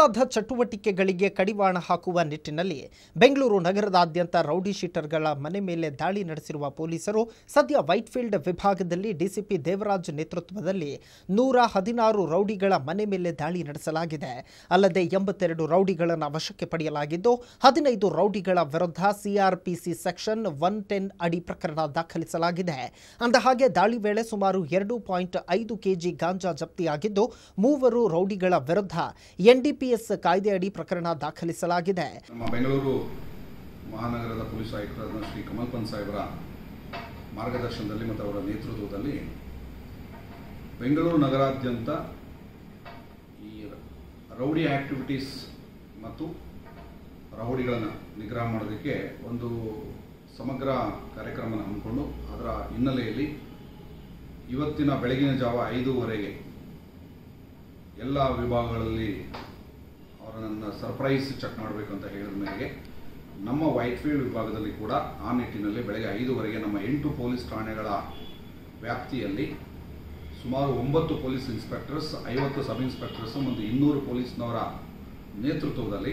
ಅಪರಾಧ ಚಟುವಟಿಕೆಗಳಿಗೆ ಕಡಿವಾಣ ಹಾಕುವ ನಿಟ್ಟಿನಲ್ಲಿ ಬೆಂಗಳೂರು ನಗರದಾದ್ಯಂತ ರೌಡಿ ಶೀಟರ್ಗಳ ಮನೆ ಮೇಲೆ ದಾಳಿ ನಡೆಸಿರುವ ಪೊಲೀಸರು ಸದ್ಯ ವೈಟ್ಫೀಲ್ಡ್ ವಿಭಾಗದಲ್ಲಿ ಡಿಸಿಪಿ ದೇವರಾಜ್ ನೇತೃತ್ವದಲ್ಲಿ ನೂರ ಹದಿನಾರು ರೌಡಿಗಳ ಮನೆ ಮೇಲೆ ದಾಳಿ ನಡೆಸಲಾಗಿದೆ ಅಲ್ಲದೆ ಎಂಬತ್ತೆರಡು ರೌಡಿಗಳನ್ನು ವಶಕ್ಕೆ ಪಡೆಯಲಾಗಿದ್ದು ಹದಿನೈದು ರೌಡಿಗಳ ವಿರುದ್ಧ ಸಿಆರ್ಪಿಸಿ ಸೆಕ್ಷನ್ ಒನ್ ಟೆನ್ ಅಡಿ ಪ್ರಕರಣ ದಾಖಲಿಸಲಾಗಿದೆ ಅಂದಹಾಗೆ ದಾಳಿ ವೇಳೆ ಸುಮಾರು ಎರಡು ಪಾಯಿಂಟ್ ಐದು ಕೆಜಿ ಗಾಂಜಾ ಜಪ್ತಿಯಾಗಿದ್ದು ಮೂವರು ರೌಡಿಗಳ ವಿರುದ್ಧ ಎನ್ಡಿಪಿಎಸ್ ಕಾಯ್ದೆಯಡಿ ಪ್ರಕರಣ ದಾಖಲಿಸಲಾಗಿದೆ ನಮ್ಮ ಬೆಂಗಳೂರು ಮಹಾನಗರದ ಪೊಲೀಸ್ ಆಯುಕ್ತರಾದ ಶ್ರೀ ಕಮಲ್ ಪಂತ್ ಸಾಹೇಬರ ಮಾರ್ಗದರ್ಶನದಲ್ಲಿ ಮತ್ತು ಅವರ ನೇತೃತ್ವದಲ್ಲಿ ಬೆಂಗಳೂರು ನಗರಾದ್ಯಂತ ಈ ರೌಡಿ ಆಕ್ಟಿವಿಟೀಸ್ ಮತ್ತು ರೌಡಿಗಳನ್ನು ನಿಗ್ರಹ ಮಾಡೋದಕ್ಕೆ ಒಂದು ಸಮಗ್ರ ಕಾರ್ಯಕ್ರಮನ ಹಮ್ಮಿಕೊಂಡು ಅದರ ಹಿನ್ನೆಲೆಯಲ್ಲಿ ಇವತ್ತಿನ ಬೆಳಗಿನ ಜಾವ ಐದೂವರೆಗೆ ಎಲ್ಲ ವಿಭಾಗಗಳಲ್ಲಿ ಅವರನ್ನು ಸರ್ಪ್ರೈಸ್ ಚೆಕ್ ಮಾಡಬೇಕು ಅಂತ ಹೇಳಿದ ಮೇರೆಗೆ ನಮ್ಮ ವೈಟ್ಫೀಲ್ಡ್ ವಿಭಾಗದಲ್ಲಿ ಕೂಡ ಆ ನಿಟ್ಟಿನಲ್ಲಿ ಬೆಳಗ್ಗೆ ಐದುವರೆಗೆ ನಮ್ಮ ಎಂಟು ಪೊಲೀಸ್ ಠಾಣೆಗಳ ವ್ಯಾಪ್ತಿಯಲ್ಲಿ ಸುಮಾರು ಒಂಬತ್ತು ಪೊಲೀಸ್ ಇನ್ಸ್ಪೆಕ್ಟರ್ಸ್ ಐವತ್ತು ಸಬ್ ಇನ್ಸ್ಪೆಕ್ಟರ್ಸ್ ಮತ್ತು ಇನ್ನೂರು ಪೊಲೀಸ್ನವರ ನೇತೃತ್ವದಲ್ಲಿ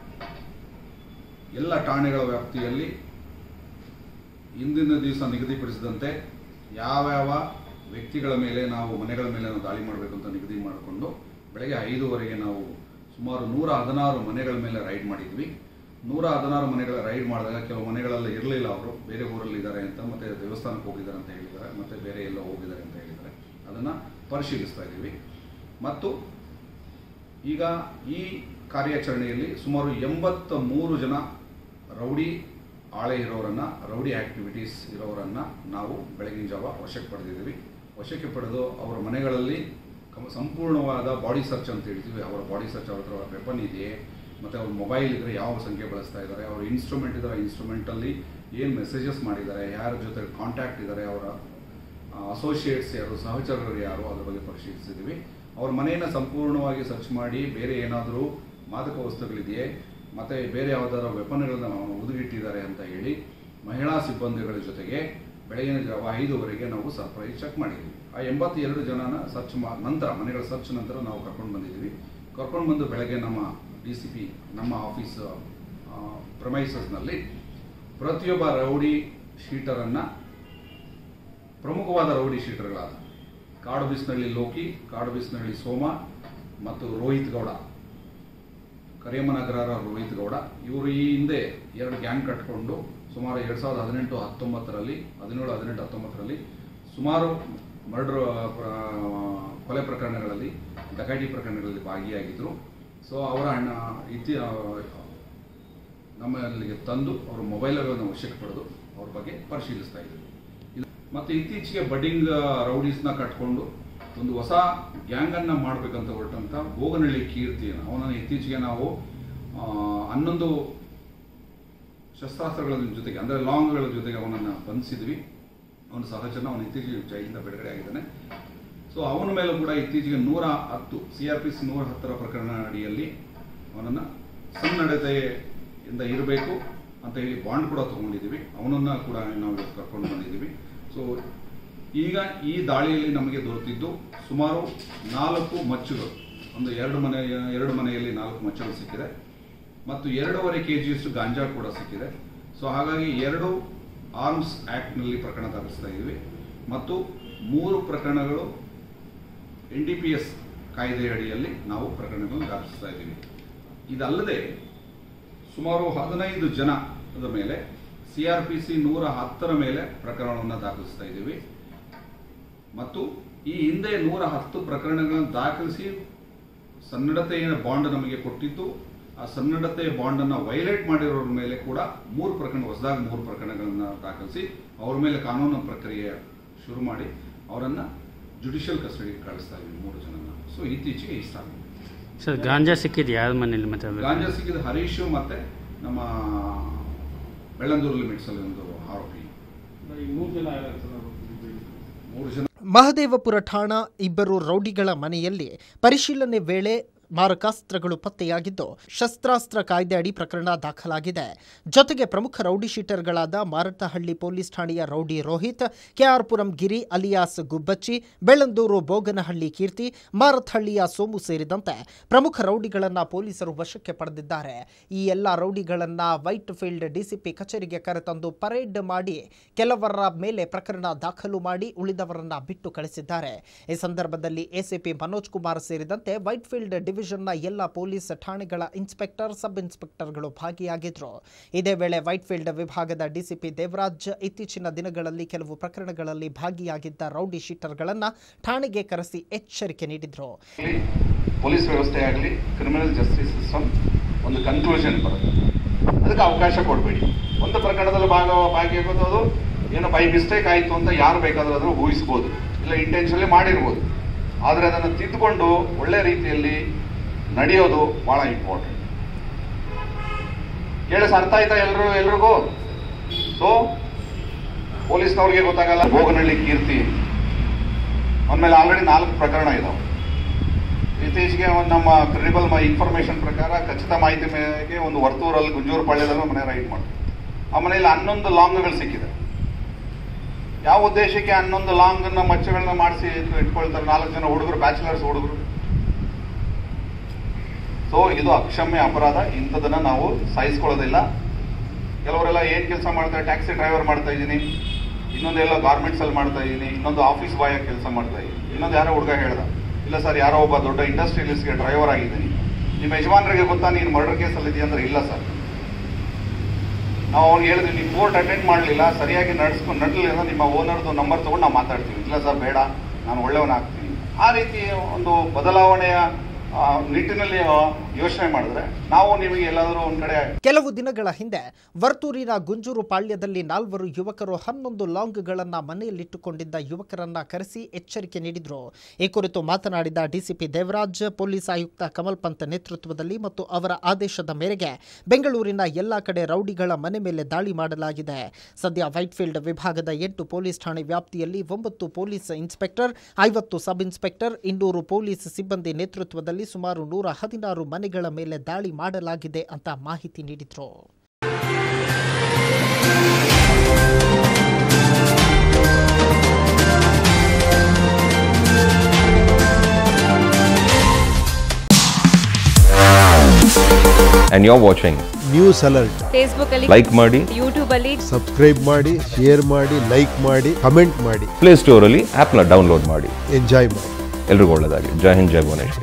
ಎಲ್ಲ ಠಾಣೆಗಳ ವ್ಯಾಪ್ತಿಯಲ್ಲಿ ಇಂದಿನ ದಿವಸ ನಿಗದಿಪಡಿಸಿದಂತೆ ಯಾವ್ಯಾವ ವ್ಯಕ್ತಿಗಳ ಮೇಲೆ ನಾವು ಮನೆಗಳ ಮೇಲೆ ನಾವು ದಾಳಿ ಮಾಡಬೇಕು ಅಂತ ನಿಗದಿ ಮಾಡಿಕೊಂಡು ಬೆಳಗ್ಗೆ ಐದುವರೆಗೆ ನಾವು ಸುಮಾರು ನೂರ ಹದಿನಾರು ಮನೆಗಳ ಮೇಲೆ ರೈಡ್ ಮಾಡಿದ್ವಿ ನೂರ ಹದಿನಾರು ಮನೆಗಳ ರೈಡ್ ಮಾಡಿದಾಗ ಕೆಲವು ಮನೆಗಳೆಲ್ಲ ಇರಲಿಲ್ಲ ಅವರು ಬೇರೆ ಊರಲ್ಲಿ ಇದ್ದಾರೆ ಅಂತ ಮತ್ತೆ ದೇವಸ್ಥಾನಕ್ಕೆ ಹೋಗಿದ್ದಾರೆ ಅಂತ ಹೇಳಿದ್ದಾರೆ ಮತ್ತೆ ಬೇರೆ ಎಲ್ಲೋ ಹೋಗಿದ್ದಾರೆ ಅಂತ ಹೇಳಿದ್ದಾರೆ ಅದನ್ನು ಪರಿಶೀಲಿಸ್ತಾ ಇದ್ದೀವಿ ಮತ್ತು ಈಗ ಈ ಕಾರ್ಯಾಚರಣೆಯಲ್ಲಿ ಸುಮಾರು ಎಂಬತ್ತ ಮೂರು ಜನ ರೌಡಿ ಆಳೆ ಇರೋರನ್ನ ರೌಡಿ ಆಕ್ಟಿವಿಟೀಸ್ ಇರೋರನ್ನ ನಾವು ಬೆಳಗಿನ ಜಾವ ವಶಕ್ಕೆ ಪಡೆದಿದ್ದೀವಿ ವಶಕ್ಕೆ ಪಡೆದು ಅವರ ಮನೆಗಳಲ್ಲಿ ಕಮ- ಸಂಪೂರ್ಣವಾದ ಬಾಡಿ ಸರ್ಚ್ ಅಂತ ಹೇಳ್ತೀವಿ ಅವರ ಬಾಡಿ ಸರ್ಚ್ ಅವ್ರ ಹತ್ರ ವೆಪನ್ ಇದೆಯೇ ಮತ್ತು ಅವ್ರ ಮೊಬೈಲ್ ಇದ್ದರೆ ಯಾವ ಸಂಖ್ಯೆ ಬಳಸ್ತಾ ಇದ್ದಾರೆ ಅವ್ರ ಇನ್ಸ್ಟ್ರೂಮೆಂಟ್ ಇದ್ದಾರೆ ಇನ್ಸ್ಟ್ರೂಮೆಂಟಲ್ಲಿ ಏನು ಮೆಸೇಜಸ್ ಮಾಡಿದ್ದಾರೆ ಯಾರ ಜೊತೆ ಕಾಂಟ್ಯಾಕ್ಟ್ ಇದ್ದಾರೆ ಅವರ ಅಸೋಸಿಯೇಟ್ಸ್ ಯಾರು ಸಹಚರರು ಯಾರು ಅದ್ರ ಬಗ್ಗೆ ಪರಿಶೀಲಿಸಿದ್ದೀವಿ ಅವ್ರ ಮನೆಯನ್ನು ಸಂಪೂರ್ಣವಾಗಿ ಸರ್ಚ್ ಮಾಡಿ ಬೇರೆ ಏನಾದರೂ ಮಾದಕ ವಸ್ತುಗಳಿದೆಯೇ ಮತ್ತು ಬೇರೆ ಯಾವುದಾದ್ರು ವೆಪನ್ಗಳನ್ನ ಒದಗಿಟ್ಟಿದ್ದಾರೆ ಅಂತ ಹೇಳಿ ಮಹಿಳಾ ಸಿಬ್ಬಂದಿಗಳ ಜೊತೆಗೆ ಬೆಳಗಿನ ಜಾವ ಐದುವರೆಗೆ ನಾವು ಸರ್ಪ್ರೈಸ್ ಚೆಕ್ ಮಾಡಿದ್ವಿ ಆ ಎಂಬತ್ತೆರಡು ಜನನ ಸರ್ಚ್ ಮಾ ನಂತರ ಮನೆಗಳ ಸರ್ಚ್ ನಂತರ ನಾವು ಕರ್ಕೊಂಡು ಬಂದಿದ್ದೀವಿ ಕರ್ಕೊಂಡು ಬಂದು ಬೆಳಗ್ಗೆ ನಮ್ಮ ಡಿ ಸಿ ಪಿ ನಮ್ಮ ಆಫೀಸ್ ಪ್ರಮೈಸಸ್ನಲ್ಲಿ ಪ್ರತಿಯೊಬ್ಬ ರೌಡಿ ಶೀಟರನ್ನು ಪ್ರಮುಖವಾದ ರೌಡಿ ಶೀಟರ್ಗಳಾದ ಕಾಡು ಬಿಸ್ನಳ್ಳಿ ಲೋಕಿ ಕಾಡು ಬಿಸ್ನಳ್ಳಿ ಸೋಮ ಮತ್ತು ರೋಹಿತ್ ಗೌಡ ಕರಿಯಮ್ಮನಗರರ ರೋಹಿತ್ ಗೌಡ ಇವರು ಈ ಹಿಂದೆ ಎರಡು ಗ್ಯಾಂಗ್ ಕಟ್ಕೊಂಡು ಸುಮಾರು ಎರಡು ಸಾವಿರದ ಹದಿನೆಂಟು ಹತ್ತೊಂಬತ್ತರಲ್ಲಿ ಹದಿನೇಳು ಹದಿನೆಂಟು ಹತ್ತೊಂಬತ್ತರಲ್ಲಿ ಸುಮಾರು ಮರ್ಡರ್ ಕೊಲೆ ಪ್ರಕರಣಗಳಲ್ಲಿ ಡಕಾಟಿ ಪ್ರಕರಣಗಳಲ್ಲಿ ಭಾಗಿಯಾಗಿದ್ದರು ಸೊ ಅವರ ಅಣ್ಣ ಇತಿ ನಮ್ಮಲ್ಲಿಗೆ ತಂದು ಅವರ ಮೊಬೈಲ್ಗಳನ್ನು ವಶಕ್ಕೆ ಪಡೆದು ಅವ್ರ ಬಗ್ಗೆ ಪರಿಶೀಲಿಸ್ತಾ ಇದ್ದೀವಿ ಇದು ಮತ್ತು ಇತ್ತೀಚೆಗೆ ಬಡ್ಡಿಂಗ್ ರೌಡೀಸ್ನ ಕಟ್ಕೊಂಡು ಒಂದು ಹೊಸ ಗ್ಯಾಂಗನ್ನು ಮಾಡಬೇಕಂತ ಹೊರಟಂತ ಬೋಗನಹಳ್ಳಿ ಕೀರ್ತಿಯನ್ನು ಅವನನ್ನು ಇತ್ತೀಚೆಗೆ ನಾವು ಆ, ಹನ್ನೊಂದು ಶಸ್ತ್ರಾಸ್ತ್ರಗಳ ಜೊತೆಗೆ ಅಂದರೆ ಲಾಂಗ್ಗಳ ಜೊತೆಗೆ ಅವನನ್ನು ಬಂಧಿಸಿದ್ವಿ ಅವನ ಸಹಚರನ ಅವನು ಇತ್ತೀಚೆಗೆ ಜೈಲಿಂದ ಬಿಡುಗಡೆ ಆಗಿದ್ದಾನೆ ಸೊ ಅವನ ಮೇಲೂ ಕೂಡ ಇತ್ತೀಚೆಗೆ ನೂರ ಹತ್ತು ಸಿ ಆರ್ ಪಿ ಸಿ ನೂರ ಹತ್ತರ ಪ್ರಕರಣ ಅಡಿಯಲ್ಲಿ ಅವನನ್ನು ಸನ್ನಡತೆಯಿಂದ ಇರಬೇಕು ಅಂತ ಹೇಳಿ ಬಾಂಡ್ ಕೂಡ ತಗೊಂಡಿದ್ದೀವಿ ಅವನನ್ನು ಕೂಡ ನಾವು ಇವತ್ತು ಕರ್ಕೊಂಡು ಬಂದಿದ್ದೀವಿ ಸೊ ಈಗ ಈ ದಾಳಿಯಲ್ಲಿ ನಮಗೆ ದೊರೆತಿದ್ದು ಸುಮಾರು ನಾಲ್ಕು ಮಚ್ಚುಗಳು ಒಂದು ಎರಡು ಮನೆ ಎರಡು ಮನೆಯಲ್ಲಿ ನಾಲ್ಕು ಮಚ್ಚುಗಳು ಸಿಕ್ಕಿದೆ ಮತ್ತು ಎರಡೂವರೆ ಕೆ ಜಿಯಷ್ಟು ಗಾಂಜಾ ಕೂಡ ಸಿಕ್ಕಿದೆ ಸೊ ಹಾಗಾಗಿ ಎರಡು ಆರ್ಮ್ಸ್ ಆ್ಯಕ್ಟ್ನಲ್ಲಿ ಪ್ರಕರಣ ದಾಖಲಿಸ್ತಾ ಇದ್ದೀವಿ ಮತ್ತು ಮೂರು ಪ್ರಕರಣಗಳು ಎನ್ ಡಿ ಪಿ ಎಸ್ ಕಾಯ್ದೆ ಅಡಿಯಲ್ಲಿ ನಾವು ಪ್ರಕರಣಗಳನ್ನು ದಾಖಲಿಸ್ತಾ ಇದ್ದೀವಿ ಇದಲ್ಲದೆ ಸುಮಾರು ಹದಿನೈದು ಜನದ ಮೇಲೆ ಸಿ ಆರ್ ಪಿ ಸಿ ನೂರ ಹತ್ತರ ಮೇಲೆ ಪ್ರಕರಣವನ್ನು ದಾಖಲಿಸ್ತಾ ಇದ್ದೀವಿ ಮತ್ತು ಈ ಹಿಂದೆ ನೂರ ಹತ್ತು ಪ್ರಕರಣಗಳನ್ನು ದಾಖಲಿಸಿ ಸನ್ನಡತೆಯ ಬಾಂಡ್ ನಮಗೆ ಕೊಟ್ಟಿದ್ದು ಆ ಸನ್ನಡತೆಯ ಬಾಂಡನ್ನು ವೈಲೇಟ್ ಮಾಡಿರೋರ ಮೇಲೆ ಕೂಡ ಮೂರು ಪ್ರಕರಣ ಹೊಸದಾಗಿ ಮೂರು ಪ್ರಕರಣಗಳನ್ನು ದಾಖಲಿಸಿ ಅವ್ರ ಮೇಲೆ ಕಾನೂನು ಪ್ರಕ್ರಿಯೆ ಶುರು ಮಾಡಿ ಅವರನ್ನು ಜುಡಿಷಿಯಲ್ ಕಸ್ಟಡಿಗೆ ಕಳಿಸ್ತಾ ಇದ್ದೀವಿ ಮೂರು ಜನನ ಸೊ ಇತ್ತೀಚೆಗೆ ಇಷ್ಟ ಆಗಿದೆ ಸರ್ ಗಾಂಜಾ ಸಿಕ್ಕಿದ್ದು ಯಾರ ಮನೇಲಿ ಮತ್ತೆ ಅದು? ಗಾಂಜಾ ಸಿಕ್ಕಿದ ಹರೀಶ್ ಮತ್ತೆ ನಮ್ಮ ಬೆಳ್ಳಂದೂರು ಲಿಮಿಟ್ಸ್ ಅಲ್ಲಿ ಒಂದು ಆರೋಪಿ ಮೂರು ಜನ ಮಹದೇವಪುರ ಠಾಣಾ ಇಬ್ಬರು ರೌಡಿಗಳ ಮನೆಯಲ್ಲಿ ಪರಿಶೀಲನೆ ವೇಳೆ ಮಾರಕಾಸ್ತ್ರಗಳು ಪತ್ತೆಯಾಗಿದ್ದು ಶಸ್ತ್ರಾಸ್ತ್ರ ಕಾಯ್ದೆ ಅಡಿ ಪ್ರಕರಣ ದಾಖಲಾಗಿದೆ ಜೊತೆಗೆ ಪ್ರಮುಖ ರೌಡಿ ಶೀಟರ್ಗಳಾದ ಮಾರತಹಳ್ಳಿ ಪೊಲೀಸ್ ಠಾಣೆಯ ರೌಡಿ ರೋಹಿತ್ ಕೆಆರ್ಪುರಂ ಗಿರಿ ಅಲಿಯಾಸ್ ಗುಬ್ಬಚ್ಚಿ ಬೆಳ್ಳಂದೂರು ಬೋಗನಹಳ್ಳಿ ಕೀರ್ತಿ ಮಾರತ್ಹಳ್ಳಿಯ ಸೋಮು ಸೇರಿದಂತೆ ಪ್ರಮುಖ ರೌಡಿಗಳನ್ನ ಪೊಲೀಸರು ವಶಕ್ಕೆ ಪಡೆದಿದ್ದಾರೆ ಈ ಎಲ್ಲ ರೌಡಿಗಳನ್ನ ವೈಟ್ ಫೀಲ್ಡ್ ಡಿಸಿಪಿ ಕಚೇರಿಗೆ ಕರೆತಂದು ಪರೇಡ್ ಮಾಡಿ ಕೆಲವರ ಮೇಲೆ ಪ್ರಕರಣ ದಾಖಲು ಮಾಡಿ ಉಳಿದವರನ್ನ ಬಿಟ್ಟು ಕಳಿಸಿದ್ದಾರೆ ಈ ಸಂದರ್ಭದಲ್ಲಿ ಎಸಿಪಿ ಮನೋಜ್ ಕುಮಾರ್ ಸೇರಿದಂತೆ ವೈಟ್ ಫೀಲ್ಡ್ ಡಿವಿಷನ್ನ ಎಲ್ಲ ಪೊಲೀಸ್ ಠಾಣೆಗಳ ಇನ್ಸ್ಪೆಕ್ಟರ್ ಸಬ್ ಇನ್ಸ್ಪೆಕ್ಟರ್ಗಳು ಭಾಗಿಯಾಗಿದ್ರು ಇದೇ ವೇಳೆ ವೈಟ್ ಫೀಲ್ಡ್ ವಿಭಾಗದ ಡಿಸಿಪಿ ದೇವರಾಜ್ ಇತ್ತೀಚಿನ ದಿನಗಳಲ್ಲಿ ಕೆಲವು ಪ್ರಕರಣಗಳಲ್ಲಿ ಭಾಗಿಯಾಗಿದ್ದ ರೌಡಿ ಶೀಟರ್ಗಳನ್ನ ಠಾಣೆಗೆ ಕರೆಸಿ ಎಚ್ಚರಿಕೆ ನೀಡಿದ್ರು ಆಗಲಿ ಪೊಲೀಸ್ ವ್ಯವಸ್ಥೆ ಆಗಲಿ ಕ್ರಿಮಿನಲ್ ಜಸ್ಟಿಸ್ ಸಿಸ್ಟಮ್ ಒಂದು ಕನ್ಕ್ಲೂಷನ್ ಬರುತ್ತೆ ಅದಕ್ಕೆ ಅವಕಾಶ ಕೊಡಬೇಡಿ ಒಂದು ಪ್ರಕರಣದಲ್ಲಿ ಭಾಗ ಭಾಗಿಯಾಗೋದು ಏನೋ ಬೈ ಮಿಸ್ಟೇಕ್ ಆಯಿತು ಅಂತ ಯಾರು ಬೇಕಾದರೂ ಅದನ್ನು ಊಹಿಸ್ಬೋದು ಇಲ್ಲ ಇಂಟೆನ್ಷನ್ಲಿ ಮಾಡಿರ್ಬೋದು ಆದರೆ ಅದನ್ನು ತಿದ್ದುಕೊಂಡು ಒಳ್ಳೆ ರೀತಿಯಲ್ಲಿ ನಡೆಯೋದು ಭಾಳ ಇಂಪಾರ್ಟೆಂಟ್ ಕೇಳಿಸ್ ಅರ್ಥ ಆಯ್ತಾ ಎಲ್ರು ಎಲ್ರಿಗೂ ಸೊ ಪೊಲೀಸ್ನವ್ರಿಗೆ ಗೊತ್ತಾಗಲ್ಲ ಬೋಗನಹಳ್ಳಿ ಕೀರ್ತಿ ಅಂದಮೇಲೆ ಆಲ್ರೆಡಿ ನಾಲ್ಕು ಪ್ರಕರಣ ಇದಾವೆ ಇತ್ತೀಚೆಗೆ ಒಂದು ನಮ್ಮ ಕ್ರೆಡಿಬಲ್ ಇನ್ಫಾರ್ಮೇಶನ್ ಪ್ರಕಾರ ಖಚಿತ ಮಾಹಿತಿ ಮೇರೆಗೆ ಒಂದು ವರ್ತೂರಲ್ಲಿ ಗುಂಜೂರು ಪಾಳ್ಯದಲ್ಲೂ ಮನೆ ರೈಡ್ ಮಾಡಿ ಆ ಮನೆಯಲ್ಲಿ ಹನ್ನೊಂದು ಲಾಂಗ್ಗಳು ಸಿಕ್ಕಿದೆ ಯಾವ ಉದ್ದೇಶಕ್ಕೆ ಹನ್ನೊಂದು ಲಾಂಗ್ ಅನ್ನ ಮಚ್ಚಗಳನ್ನ ಮಾಡಿಸಿ ಇಟ್ಕೊಳ್ತಾರೆ ನಾಲ್ಕು ಜನ ಹುಡುಗರು ಬ್ಯಾಚುಲರ್ಸ್ ಹುಡುಗರು ಸೊ ಇದು ಅಕ್ಷಮ್ಯ ಅಪರಾಧ ಇಂಥದನ್ನ ನಾವು ಸಹಿಸ್ಕೊಳ್ಳೋದಿಲ್ಲ ಕೆಲವರೆಲ್ಲ ಏನ್ ಕೆಲಸ ಮಾಡ್ತಾರೆ ಟ್ಯಾಕ್ಸಿ ಡ್ರೈವರ್ ಮಾಡ್ತಾ ಇದ್ದೀನಿ ಇನ್ನೊಂದೆಲ್ಲ ಗಾರ್ಮೆಂಟ್ಸ್ ಅಲ್ಲಿ ಮಾಡ್ತಾ ಇದ್ದೀನಿ ಇನ್ನೊಂದು ಆಫೀಸ್ ಬಾಯ್ ಕೆಲಸ ಮಾಡ್ತಾ ಇದ್ದೀನಿ ಇನ್ನೊಂದು ಯಾರೋ ಹುಡುಗ ಹೇಳ್ದ ಇಲ್ಲ ಸರ್ ಯಾರೋ ಒಬ್ಬ ದೊಡ್ಡ ಇಂಡಸ್ಟ್ರಿಯಲಿಸ್ಟ್ಗೆ ಡ್ರೈವರ್ ಆಗಿದ್ದೀನಿ ನಿಮ್ಮ ಯಜಮಾನರಿಗೆ ಗೊತ್ತಾ ನೀನು ಮರ್ಡರ್ ಕೇಸಲ್ಲಿ ಇದೆಯಾ ಅಂದ್ರೆ ಇಲ್ಲ ಸರ್ ನಾವು ಅವ್ನಿಗೆ ಹೇಳಿದ್ವಿ ನೀವು ಕೋರ್ಟ್ ಅಟೆಂಡ್ ಮಾಡಲಿಲ್ಲ ಸರಿಯಾಗಿ ನಡೆಸ್ಕೊಂಡು ನಡಲಿಲ್ಲ ನಿಮ್ಮ ಓನರ್ದು ನಂಬರ್ ತಗೊಂಡು ನಾವು ಮಾತಾಡ್ತೀವಿ ಇಲ್ಲ ಸರ್ ಬೇಡ ನಾನು ಒಳ್ಳೆಯವನಾಗ್ತೀನಿ ಆ ರೀತಿ ಒಂದು ಬದಲಾವಣೆಯ ಆ, ನಿಟ್ಟಿನಲ್ಲಿ ಯೋಚನೆ ಮಾಡಿದ್ರೆ ನಾವು ನಿಮಗೆ ಎಲ್ಲಾದರೂ ಒಂದ್ ಕಡೆ ಕೆಲವು ದಿನಗಳ ಹಿಂದೆ ವರ್ತೂರಿನ ಗುಂಜೂರು ಪಾಳ್ಯದಲ್ಲಿ ನಾಲ್ವರು ಯುವಕರು ಹನ್ನೊಂದು ಲಾಂಗ್ಗಳನ್ನು ಮನೆಯಲ್ಲಿಟ್ಟುಕೊಂಡಿದ್ದ ಯುವಕರನ್ನ ಕರೆಸಿ ಎಚ್ಚರಿಕೆ ನೀಡಿದ್ರು ಈ ಕುರಿತು ಮಾತನಾಡಿದ ಡಿಸಿಪಿ ದೇವರಾಜ್ ಪೊಲೀಸ್ ಆಯುಕ್ತ ಕಮಲ್ ಪಂತ್ ನೇತೃತ್ವದಲ್ಲಿ ಮತ್ತು ಅವರ ಆದೇಶದ ಮೇರೆಗೆ ಬೆಂಗಳೂರಿನ ಎಲ್ಲ ಕಡೆ ರೌಡಿಗಳ ಮನೆ ಮೇಲೆ ದಾಳಿ ಮಾಡಲಾಗಿದೆ ಸದ್ಯ ವೈಟ್ಫೀಲ್ಡ್ ವಿಭಾಗದ ಎಂಟು ಪೊಲೀಸ್ ಠಾಣೆ ವ್ಯಾಪ್ತಿಯಲ್ಲಿ ಒಂಬತ್ತು ಪೊಲೀಸ್ ಇನ್ಸ್ಪೆಕ್ಟರ್ ಐವತ್ತು ಸಬ್ ಇನ್ಸ್ಪೆಕ್ಟರ್ ಇನ್ನೂರು ಪೊಲೀಸ್ ಸಿಬ್ಬಂದಿ ನೇತೃತ್ವದಲ್ಲಿ ಸುಮಾರು ನೂರ ಹದಿನಾರು ಮನೆಗಳ ಮೇಲೆ ದಾಳಿ ಮಾಡಲಾಗಿದೆ ಅಂತ ಮಾಹಿತಿ ನೀಡಿದ್ರು and you're watching. News alert Facebook ಅಲ್ಲಿ Like ಮಾಡಿ ಯೂಟ್ಯೂಬ್ ಅಲ್ಲಿ ಸಬ್ಸ್ಕ್ರೈಬ್ ಮಾಡಿ ಶೇರ್ ಮಾಡಿ ಲೈಕ್ ಮಾಡಿ ಕಮೆಂಟ್ ಮಾಡಿ ಪ್ಲೇ ಸ್ಟೋರಲ್ಲಿ ಆ್ಯಪ್ನ ಡೌನ್ಲೋಡ್ ಮಾಡಿ ಎಂಜಾಯ್ ಮಾಡಿ ಎಲ್ರಿಗೂ ಒಳ್ಳೆಯದಾಗಲಿ ಜೈ ಹಿಂದ್ ಜೈ ಭುವನೇಶ್ವರಿ